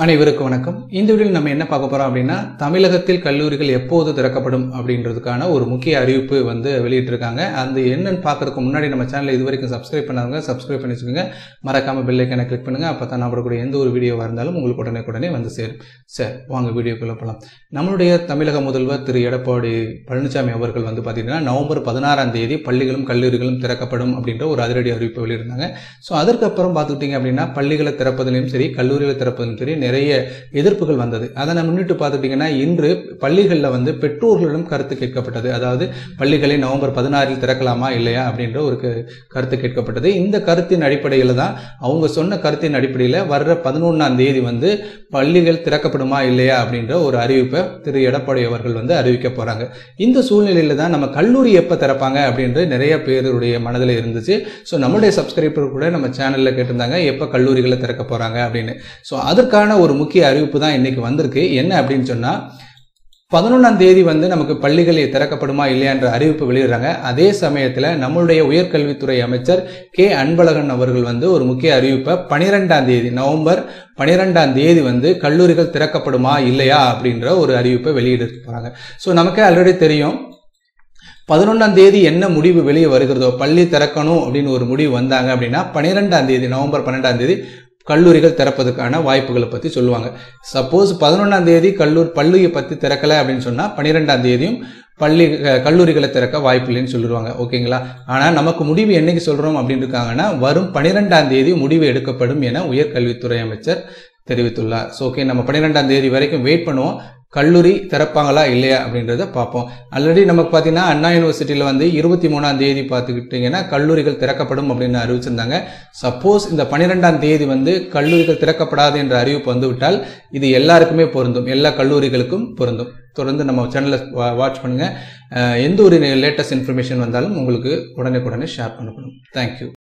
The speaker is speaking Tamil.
அனைவருக்கும் வணக்கம் இந்த வீடியோவில் நம்ம என்ன பார்க்க போறோம் அப்படின்னா தமிழகத்தில் கல்லூரிகள் எப்போது திறக்கப்படும் அப்படின்றதுக்கான ஒரு முக்கிய அறிவிப்பு வந்து வெளியிட்டிருக்காங்க அந்த என்னன்னு பார்க்கறதுக்கு முன்னாடி நம்ம சேனலை இது வரைக்கும் சப்ஸ்கிரைப் பண்ணாதவங்க சப்ஸ்கிரைப் பண்ணி வச்சுக்கோங்க மறக்காம பெல் ஐக்கனை கிளிக் பண்ணுங்க அப்போ தான் நான் போடக்கூடிய எந்த ஒரு வீடியோவாக இருந்தாலும் உங்களுக்கு உடனே உடனே வந்து சேரும் சரி வாங்க வீடியோக்குள்ள போகலாம் நம்மளுடைய தமிழக முதல்வர் திரு எடப்பாடி பழனிசாமி அவர்கள் வந்து பார்த்தீங்கன்னா நவம்பர் பதினாறாம் தேதி பள்ளிகளும் கல்லூரிகளும் திறக்கப்படும் அப்படின்ற ஒரு அதிரடி அறிவிப்பு வெளியிட்டிருந்தாங்க ஸோ அதற்கப்புறம் பார்த்துக்கிட்டிங்க அப்படின்னா பள்ளிகளை திறப்பதிலும் சரி கல்லூரிகளை திறப்பதிலும் சரி நிறைய எதிர்ப்புகள் வந்தது அதை நம்ம முன்னிட்டு பார்த்துட்டிங்கன்னா இன்று பள்ளிகளில் வந்து பெற்றோர்களிடம் கருத்து கேட்கப்பட்டது அதாவது பள்ளிகளை நவம்பர் பதினாறில் திறக்கலாமா இல்லையா அப்படின்ற ஒரு க- கருத்து கேட்கப்பட்டது இந்த கருத்தின் அடிப்படையில் தான் அவங்க சொன்ன கருத்தின் அடிப்படையில் வர்ற பதினொன்றாம் தேதி வந்து பள்ளிகள் திறக்கப்படுமா இல்லையா அப்படின்ற ஒரு அறிவிப்பை திரு எடப்பாடி அவர்கள் வந்து அறிவிக்க போகிறாங்க இந்த சூழ்நிலையில் தான் நம்ம கல்லூரி எப்போ திறப்பாங்க அப்படின்ற நிறைய பேருடைய மனதில் இருந்துச்சு ஸோ நம்மளுடைய சப்ஸ்கிரைபர் கூட நம்ம சேனலில் கேட்டிருந்தாங்க எப்போ கல்லூரிகளை திறக்க போகிறாங்க அப்படின்னு ஸோ அதற்கான ஒரு முக்கிய அறிவிப்பு தான் இன்னைக்கு வந்திருக்கு என்ன அப்படின்னு சொன்னால் பதினொன்றாம் தேதி வந்து நமக்கு பள்ளிகள் திறக்கப்படுமா இல்லையான்ற அறிவிப்பு வெளியிடுறாங்க அதே சமயத்தில் நம்மளுடைய உயர்கல்வித்துறை அமைச்சர் கே அன்பழகன் அவர்கள் வந்து ஒரு முக்கிய அறிவிப்பை பனிரெண்டாம் தேதி நவம்பர் பனிரெண்டாம் தேதி வந்து கல்லூரிகள் திறக்கப்படுமா இல்லையா அப்படின்ற ஒரு அறிவிப்பை வெளியிட போகிறாங்க ஸோ நமக்கு ஆல்ரெடி தெரியும் பதினொன்றாம் தேதி என்ன முடிவு வெளியே வருகிறதோ பள்ளி திறக்கணும் அப்படின்னு ஒரு முடிவு வந்தாங்க அப்படின்னா பன்னிரெண்டாம் தேதி நவம்பர் பன்னெண்டாம் தேதி கல்லூரிகள் திறப்பதற்கான வாய்ப்புகளை பற்றி சொல்லுவாங்க சப்போஸ் பதினொன்றாம் தேதி கல்லூர் பள்ளியை பற்றி திறக்கலை அப்படின்னு சொன்னால் பன்னிரெண்டாம் தேதியும் பள்ளி அஹ், கல்லூரிகளை திறக்க வாய்ப்பு இல்லைன்னு சொல்லிடுவாங்க ஓகேங்களா ஆனால் நமக்கு முடிவு என்னைக்கு சொல்கிறோம் அப்படின்னு இருக்காங்கன்னா வரும் பன்னிரெண்டாம் தேதி முடிவு எடுக்கப்படும் என உயர்கல்வித்துறை அமைச்சர் தெரிவித்துள்ளார் ஸோ ஓகே நம்ம பன்னிரெண்டாம் தேதி வரைக்கும் வெயிட் பண்ணுவோம் கல்லூரி திறப்பாங்களா இல்லையா அப்படின்றத பார்ப்போம் ஆல்ரெடி நமக்கு பார்த்தீங்கன்னா அண்ணா யூனிவர்சிட்டியில் வந்து இருபத்தி மூணாம் தேதி பார்த்துக்கிட்டிங்கன்னா கல்லூரிகள் திறக்கப்படும் அப்படின்னு அறிவிச்சிருந்தாங்க சப்போஸ் இந்த பன்னிரெண்டாம் தேதி வந்து கல்லூரிகள் திறக்கப்படாது என்ற அறிவிப்பு வந்துவிட்டால் இது எல்லாருக்குமே பொருந்தும் எல்லா கல்லூரிகளுக்கும் பொருந்தும் தொடர்ந்து நம்ம சேனலை வாட்ச் பண்ணுங்கள் எந்த ஒரு லேட்டஸ்ட் இன்ஃபர்மேஷன் வந்தாலும் உங்களுக்கு உடனே உடனே ஷேர் பண்ணப்படும் தேங்க்யூ